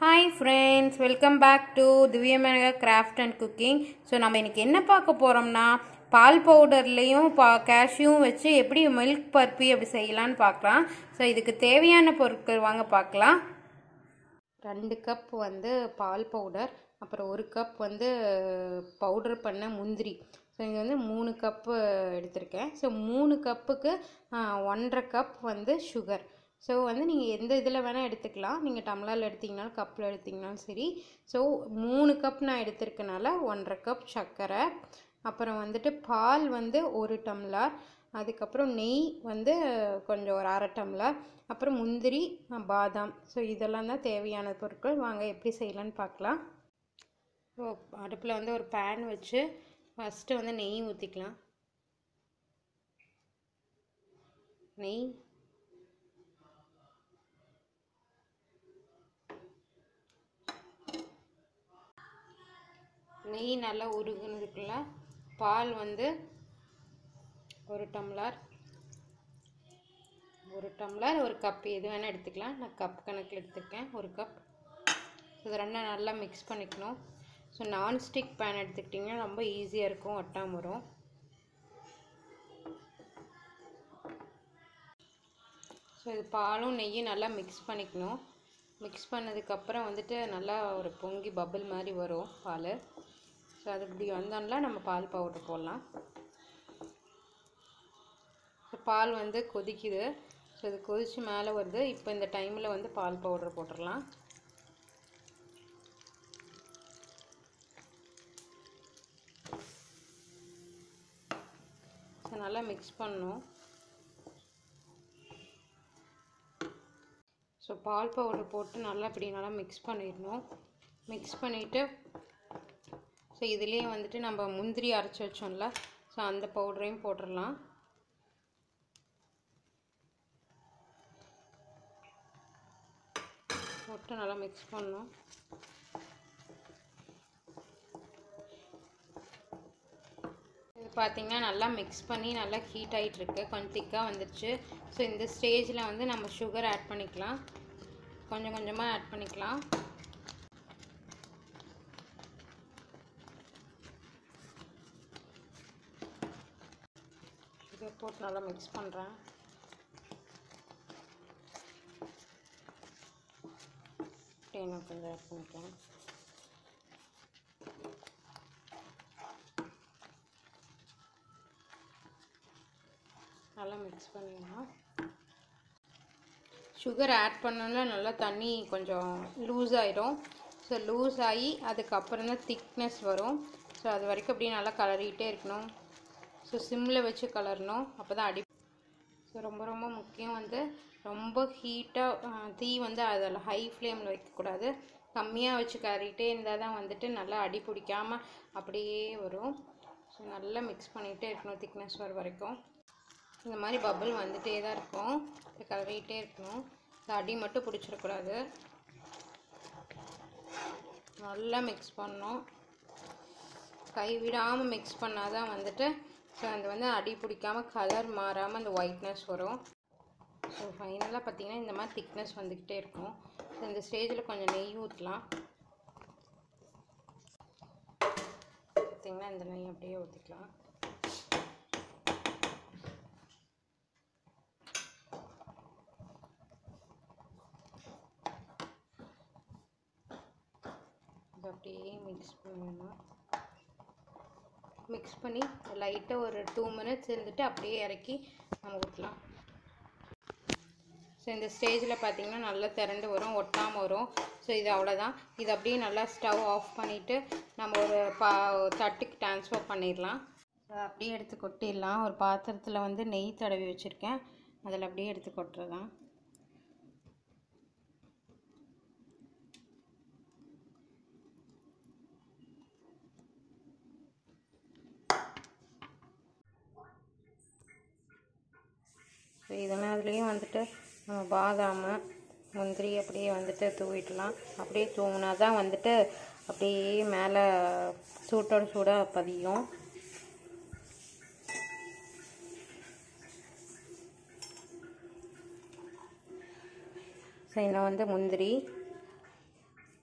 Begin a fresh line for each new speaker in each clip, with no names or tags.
hi friends welcome back to Divyamenaka craft and cooking so நம்ம இன்னைக்கு என்ன பார்க்க போகிறோம்னா பால் பவுடர்லேயும் பா கேஷ்யூவும் வச்சு எப்படி மில்க் பர்பி அப்படி செய்யலான்னு பார்க்கலாம் ஸோ இதுக்கு தேவையான பொருட்கள் வாங்க பார்க்கலாம் ரெண்டு கப் வந்து பால் பவுடர் அப்புறம் ஒரு கப் வந்து பவுடர் பண்ண முந்திரி ஸோ இங்கே வந்து மூணு கப்பு எடுத்திருக்கேன் ஸோ மூணு கப்புக்கு ஒன்றரை கப் வந்து சுகர் ஸோ வந்து நீங்கள் எந்த இதில் வேணால் எடுத்துக்கலாம் நீங்கள் டம்ளரில் எடுத்தீங்கனாலும் கப்பில் எடுத்தீங்கனாலும் சரி ஸோ மூணு கப் நான் எடுத்திருக்கனால ஒன்றரை கப் சர்க்கரை அப்புறம் வந்துட்டு பால் வந்து ஒரு டம்ளர் அதுக்கப்புறம் நெய் வந்து கொஞ்சம் ஒரு அரை டம்ளர் அப்புறம் முந்திரி பாதாம் ஸோ இதெல்லாம் தான் தேவையான பொருட்கள் வாங்க எப்படி செய்யலான்னு பார்க்கலாம் ஸோ அடுப்பில் வந்து ஒரு பேன் வச்சு ஃபஸ்ட்டு வந்து நெய் ஊற்றிக்கலாம் நெய் நெய் நல்லா உருகுனதுக்குள்ள பால் வந்து ஒரு டம்ளர் ஒரு டம்ளர் ஒரு கப் எது வேணால் எடுத்துக்கலாம் நான் கப் கணக்கில் எடுத்துருக்கேன் ஒரு கப் இது ரெண்டும் நல்லா மிக்ஸ் பண்ணிக்கணும் ஸோ நான்ஸ்டிக் பேன் எடுத்துக்கிட்டிங்கன்னா ரொம்ப ஈஸியாக இருக்கும் ஒட்டாமல் வரும் ஸோ இது பாலும் நெய்யும் நல்லா மிக்ஸ் பண்ணிக்கணும் மிக்ஸ் பண்ணதுக்கப்புறம் வந்துட்டு நல்லா ஒரு பொங்கி பபிள் மாதிரி வரும் பால் ஸோ அது இப்படி வந்தோம்னா நம்ம பால் பவுடர் போடலாம் ஸோ பால் வந்து கொதிக்குது ஸோ இது கொதித்து மேலே வருது இப்போ இந்த டைமில் வந்து பால் பவுடர் போட்டுடலாம் ஸோ நல்லா மிக்ஸ் பண்ணணும் ஸோ பால் பவுடர் போட்டு நல்லா இப்படி நல்லா மிக்ஸ் பண்ணிடணும் மிக்ஸ் பண்ணிவிட்டு ஸோ இதுலேயே வந்துட்டு நம்ம முந்திரி அரைச்சி வச்சோம்ல ஸோ அந்த பவுடரையும் போட்டுடலாம் போட்டு நல்லா மிக்ஸ் பண்ணணும் இது பார்த்திங்கன்னா நல்லா மிக்ஸ் பண்ணி நல்லா ஹீட் ஆகிட்டுருக்கு கொஞ்சம் திக்காக வந்துடுச்சு ஸோ இந்த ஸ்டேஜில் வந்து நம்ம சுகர் ஆட் பண்ணிக்கலாம் கொஞ்சம் கொஞ்சமாக ஆட் பண்ணிக்கலாம் இதை போட்டு நல்லா மிக்ஸ் பண்ணுறேன் தேங்காய் கொஞ்சம் ஆட் பண்ணிக்கலாம் நல்லா மிக்ஸ் பண்ணிடலாம் சுகர் ஆட் பண்ணோன்னா நல்லா தண்ணி கொஞ்சம் லூஸ் ஆகிடும் ஸோ லூஸ் ஆகி அதுக்கப்புறம் தான் திக்னஸ் வரும் ஸோ அது வரைக்கும் அப்படியே நல்லா கலரிக்கிட்டே இருக்கணும் ஸோ சிம்மில் வச்சு கலரணும் அப்போ தான் அடி ஸோ ரொம்ப ரொம்ப முக்கியம் வந்து ரொம்ப ஹீட்டாக தீ வந்து அதில் ஹை ஃப்ளேமில் வைக்கக்கூடாது கம்மியாக வச்சு கறிக்கிட்டே இருந்தால் தான் வந்துட்டு நல்லா அடி பிடிக்காமல் அப்படியே வரும் ஸோ நல்லா மிக்ஸ் பண்ணிகிட்டே இருக்கணும் திக்னஸ் வர வரைக்கும் இந்த மாதிரி பபிள் வந்துகிட்டே தான் இருக்கும் இதை கலரிக்கிட்டே இருக்கணும் இந்த அடி மட்டும் பிடிச்சிடக்கூடாது நல்லா மிக்ஸ் பண்ணணும் கை விடாமல் மிக்ஸ் பண்ணால் தான் வந்துட்டு ஸோ அது வந்து அடி பிடிக்காமல் கலர் மாறாமல் அந்த ஒயிட்னஸ் வரும் ஸோ ஃபைனலாக பார்த்திங்கன்னா இந்த மாதிரி திக்னஸ் வந்துக்கிட்டே இருக்கும் ஸோ இந்த ஸ்டேஜில் கொஞ்சம் நெய் ஊற்றலாம் பார்த்திங்கன்னா இந்த நெய் அப்படியே ஊற்றிக்கலாம் இது அப்படியே மிக்ஸ் பண்ணணும் மிக்ஸ் பண்ணி லைட்டாக ஒரு டூ மினிட்ஸ் இருந்துட்டு அப்படியே இறக்கி நம்ம ஊற்றலாம் ஸோ இந்த ஸ்டேஜில் பார்த்திங்கன்னா நல்லா திரண்டு வரும் ஒட்டாமல் வரும் ஸோ இது அவ்வளோதான் இது அப்படியே நல்லா ஸ்டவ் ஆஃப் பண்ணிவிட்டு நம்ம ஒரு பா தட்டுக்கு ட்ரான்ஸ்ஃபர் பண்ணிடலாம் அப்படியே எடுத்து கொட்டிடலாம் ஒரு பாத்திரத்தில் வந்து நெய் தடவி வச்சுருக்கேன் அதில் அப்படியே எடுத்து கொட்டுறதான் ஸோ இதெல்லாம் அதுலேயும் வந்துட்டு நம்ம பாதாம் முந்திரி அப்படியே வந்துட்டு தூவிடலாம் அப்படியே தூவினா தான் வந்துட்டு அப்படியே மேலே சூட்டோட சூடாக பதியும் ஸோ இதில் வந்து முந்திரி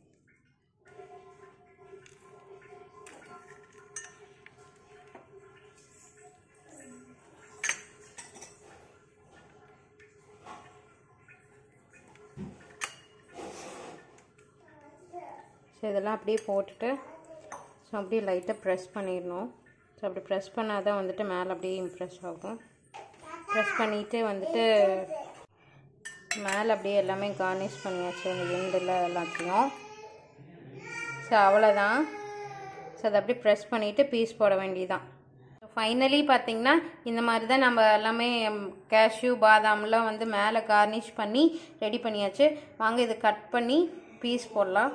ஸோ இதெல்லாம் அப்படியே போட்டுட்டு ஸோ அப்படியே லைட்டாக ப்ரெஸ் பண்ணிடணும் ஸோ அப்படி ப்ரெஸ் பண்ணால் தான் வந்துட்டு மேலே அப்படியே இம்ப்ரெஸ் ஆகும் ப்ரெஸ் பண்ணிவிட்டு வந்துட்டு மேலே அப்படியே எல்லாமே கார்னிஷ் பண்ணியாச்சு அந்த எண்டில் எல்லாத்தையும் ஸோ அவ்வளோதான் ஸோ அதை அப்படியே ப்ரெஸ் பண்ணிவிட்டு பீஸ் போட வேண்டியதான் ஃபைனலி பார்த்தீங்கன்னா இந்த மாதிரி தான் நம்ம எல்லாமே கேஷ்யூ பாதாம்லாம் வந்து மேலே கார்னிஷ் பண்ணி ரெடி பண்ணியாச்சு வாங்க இதை கட் பண்ணி பீஸ் போடலாம்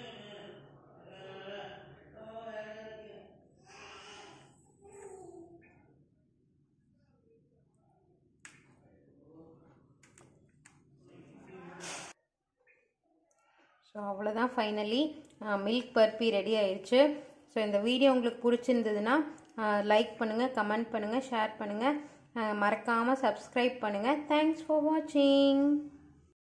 ஸோ அவ்வளோதான் ஃபைனலி மில்க் பர்பி ரெடி ஆயிடுச்சு ஸோ இந்த வீடியோ உங்களுக்கு பிடிச்சிருந்ததுன்னா லைக் பண்ணுங்கள் கமெண்ட் பண்ணுங்கள் ஷேர் பண்ணுங்கள் மறக்காமல் சப்ஸ்கிரைப் பண்ணுங்கள் தேங்க்ஸ் ஃபார் வாட்சிங்